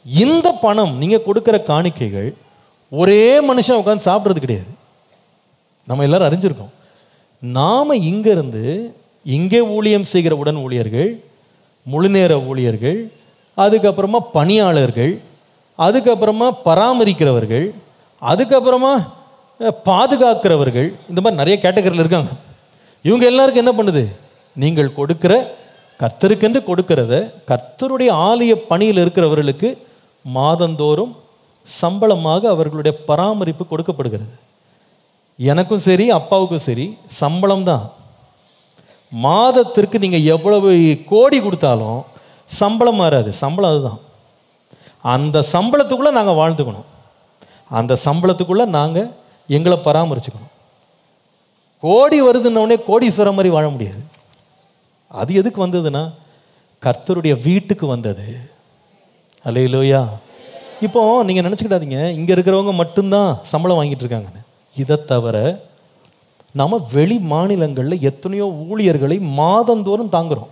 இந்த பணம் நீங்க கொடுக்கிற காணிக்கைகள் ஒரே மனுஷன் உட்காந்து சாப்பிட்றது கிடையாது நம்ம எல்லாரும் அறிஞ்சிருக்கோம் நாம இங்க இருந்து இங்கே ஊழியம் செய்கிற உடன் ஊழியர்கள் முழுநேர ஊழியர்கள் அதுக்கப்புறமா பணியாளர்கள் அதுக்கப்புறமா பராமரிக்கிறவர்கள் அதுக்கப்புறமா அஹ், பாதுகாக்கிறவர்கள் இந்த மாதிரி நிறைய கேட்டகரியில் இருக்காங்க இவங்க எல்லாருக்கும் என்ன பண்ணுது நீங்கள் கொடுக்கிற கர்த்தருக்கென்று கொடுக்கிறத கர்த்தருடைய ஆலய பணியில் இருக்கிறவர்களுக்கு மாதந்தோறும் சம்பளமாக அவர்களுடைய பராமரிப்பு கொடுக்கப்படுகிறது எனக்கும் சரி அப்பாவுக்கும் சரி சம்பளம் தான் மாதத்திற்கு நீங்கள் எவ்வளவு கோடி கொடுத்தாலும் சம்பளம் மாறாது சம்பளம் அதுதான் அந்த சம்பளத்துக்குள்ளே நாங்கள் வாழ்ந்துக்கணும் அந்த சம்பளத்துக்குள்ளே நாங்கள் எங்களை பராமரிச்சுக்கணும் கோடி வருதுன்னொடனே கோடீஸ்வரம் மாதிரி வாழ முடியாது அது எதுக்கு வந்ததுன்னா கர்த்தருடைய வீட்டுக்கு வந்தது அல்லையிலோயா இப்போ நீங்கள் நினச்சிக்கிடாதீங்க இங்கே இருக்கிறவங்க மட்டும்தான் சம்பளம் வாங்கிட்டு இருக்காங்கன்னு இதை தவிர நாம வெளி மாநிலங்களில் எத்தனையோ ஊழியர்களை மாதந்தோறும் தாங்குறோம்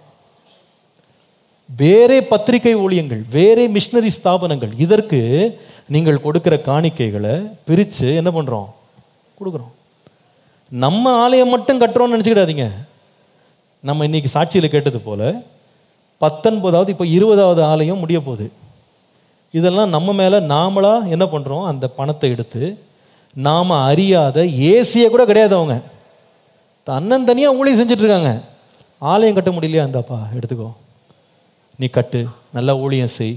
வேறே பத்திரிகை ஊழியங்கள் வேறே மிஷினரி ஸ்தாபனங்கள் இதற்கு நீங்கள் கொடுக்கிற காணிக்கைகளை பிரித்து என்ன பண்ணுறோம் கொடுக்குறோம் நம்ம ஆலயம் மட்டும் கட்டுறோம்னு நினச்சிக்கிடாதீங்க நம்ம இன்னைக்கு சாட்சியில் கேட்டது போல பத்தொன்பதாவது இப்போ இருபதாவது ஆலயம் முடிய போகுது இதெல்லாம் நம்ம மேலே நாமளா என்ன பண்ணுறோம் அந்த பணத்தை எடுத்து நாம் அறியாத ஏசிய கூட கிடையாது அவங்க தன்னந்தனியாக ஊழியம் செஞ்சுட்டு இருக்காங்க ஆலயம் கட்ட முடியலையா இந்தாப்பா எடுத்துக்கோ நீ கட்டு நல்லா ஊழியம் செய்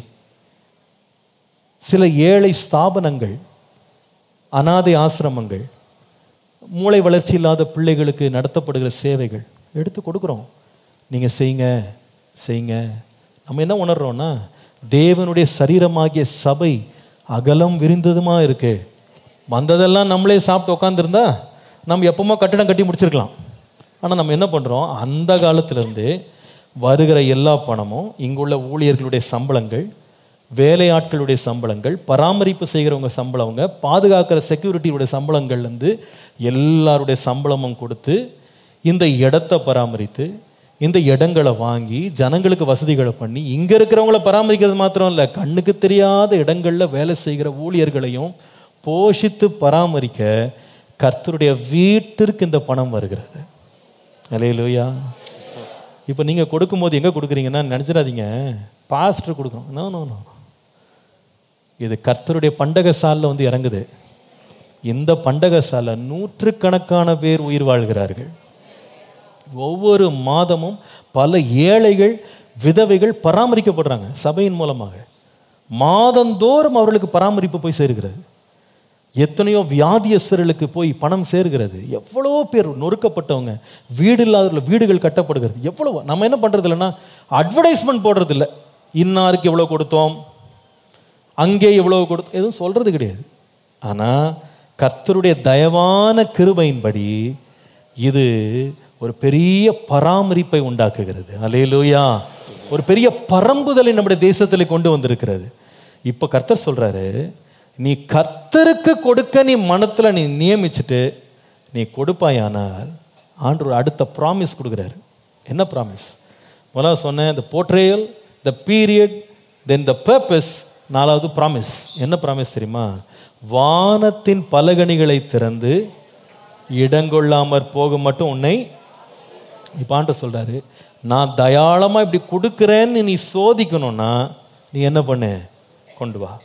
சில ஏழை ஸ்தாபனங்கள் அனாதை ஆசிரமங்கள் மூளை வளர்ச்சி இல்லாத பிள்ளைகளுக்கு நடத்தப்படுகிற சேவைகள் எடுத்து கொடுக்குறோம் நீங்கள் செய்யுங்க செய்யுங்க நம்ம என்ன உணர்றோம்னா தேவனுடைய சரீரமாகிய சபை அகலம் விரிந்ததுமா இருக்கு வந்ததெல்லாம் நம்மளே சாப்பிட்டு உட்காந்துருந்தா நம்ம எப்பவுமோ கட்டடம் கட்டி முடிச்சிருக்கலாம் ஆனால் நம்ம என்ன பண்ணுறோம் அந்த காலத்திலேருந்து வருகிற எல்லா பணமும் இங்குள்ள ஊழியர்களுடைய சம்பளங்கள் வேலையாட்களுடைய சம்பளங்கள் பராமரிப்பு செய்கிறவங்க சம்பளவங்க பாதுகாக்கிற செக்யூரிட்டியுடைய சம்பளங்கள்லேருந்து எல்லாருடைய சம்பளமும் கொடுத்து இந்த இடத்தை பராமரித்து இந்த இடங்களை வாங்கி ஜனங்களுக்கு வசதிகளை பண்ணி இங்கே இருக்கிறவங்கள பராமரிக்கிறது மாத்திரம் இல்லை கண்ணுக்கு தெரியாத இடங்களில் வேலை செய்கிற ஊழியர்களையும் போஷித்து பராமரிக்க கர்த்தருடைய வீட்டிற்கு இந்த பணம் வருகிறது அலையிலோயா இப்போ நீங்கள் கொடுக்கும்போது எங்கே கொடுக்குறீங்கன்னா நினச்சிடாதீங்க பாஸ்டர் கொடுக்குறோம் நோ நோ நோ இது கர்த்தருடைய பண்டக சாலில் வந்து இறங்குது இந்த பண்டக சாலை நூற்றுக்கணக்கான பேர் உயிர் வாழ்கிறார்கள் ஒவ்வொரு மாதமும் பல ஏழைகள் விதவைகள் பராமரிக்கப்படுறாங்க சபையின் மூலமாக மாதந்தோறும் அவர்களுக்கு பராமரிப்பு போய் சேர்கிறது எத்தனையோ வியாதியஸ்தர்களுக்கு போய் பணம் சேர்கிறது எவ்வளோ பேர் நொறுக்கப்பட்டவங்க வீடு இல்லாதவர்கள் வீடுகள் கட்டப்படுகிறது எவ்வளோ நம்ம என்ன பண்ணுறது இல்லைன்னா அட்வர்டைஸ்மெண்ட் போடுறது இல்லை இன்னாருக்கு எவ்வளோ கொடுத்தோம் அங்கே எவ்வளோ கொடுத்தோம் எதுவும் சொல்கிறது கிடையாது ஆனால் கர்த்தருடைய தயவான கிருபையின்படி இது ஒரு பெரிய பராமரிப்பை உண்டாக்குகிறது அலேலூயா ஒரு பெரிய பரம்புதலை நம்முடைய தேசத்தில் கொண்டு வந்திருக்கிறது இப்போ கர்த்தர் சொல்றாரு நீ கர்த்தருக்கு கொடுக்க நீ மனத்துல நீ நியமிச்சுட்டு நீ கொடுப்பாயானால் ஆண்டவர் அடுத்த ப்ராமிஸ் கொடுக்குறாரு என்ன ப்ராமிஸ் முதல்ல சொன்னேன் the portrayal the period then the purpose நாலாவது ப்ராமிஸ் என்ன ப்ராமிஸ் தெரியுமா வானத்தின் பலகணிகளை திறந்து இடங்கொள்ளாமற் போக மட்டும் உன்னை இப்போ ஆண்டவர் சொல்றாரு நான் தயாளமா இப்படி கொடுக்குறேன்னு நீ சோதிக்கணும்னா நீ என்ன பண்ணு கொண்டு வா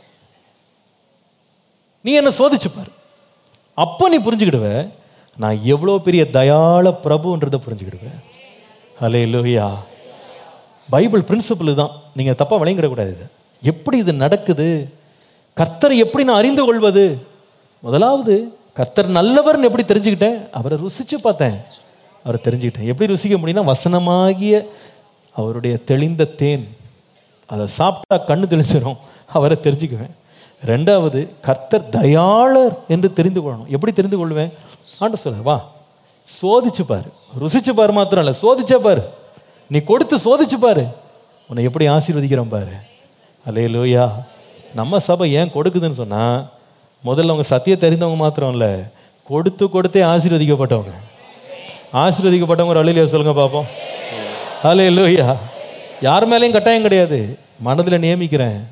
நீ என்ன சோதிச்சு பாரு அப்போ நீ புரிஞ்சுக்கிடுவ நான் எவ்வளோ பெரிய தயாள பிரபுன்றதை புரிஞ்சுக்கிடுவேன் ஹலே லோயா பைபிள் பிரின்சிபிள் தான் நீங்கள் தப்பாக விளங்கிடக்கூடாது இது எப்படி இது நடக்குது கர்த்தரை எப்படி நான் அறிந்து கொள்வது முதலாவது கர்த்தர் நல்லவர்னு எப்படி தெரிஞ்சுக்கிட்டேன் அவரை ருசிச்சு பார்த்தேன் அவரை தெரிஞ்சுக்கிட்டேன் எப்படி ருசிக்க முடியும்னா வசனமாகிய அவருடைய தெளிந்த தேன் அதை சாப்பிட்டா கண்ணு தெளிச்சிடும் அவரை தெரிஞ்சுக்குவேன் ரெண்டாவது கர்த்தர் தயாளர் என்று தெரிந்து கொள்ளணும் எப்படி தெரிந்து கொள்வேன் ஆண்டு சொல்ல வா சோதிச்சு பாரு ருசிச்சு பாரு மாத்திரம் இல்லை சோதிச்சே பாரு நீ கொடுத்து சோதிச்சு பாரு உன்னை எப்படி ஆசீர்வதிக்கிறோம் பாரு அலே லோயா நம்ம சபை ஏன் கொடுக்குதுன்னு சொன்னா முதல்ல அவங்க சத்தியத்தை தெரிந்தவங்க மாத்திரம் இல்லை கொடுத்து கொடுத்தே ஆசீர்வதிக்கப்பட்டவங்க ஆசீர்வதிக்கப்பட்டவங்க ஒரு அழிலியா சொல்லுங்க பார்ப்போம் அலே லோயா யார் மேலேயும் கட்டாயம் கிடையாது மனதில் நியமிக்கிறேன்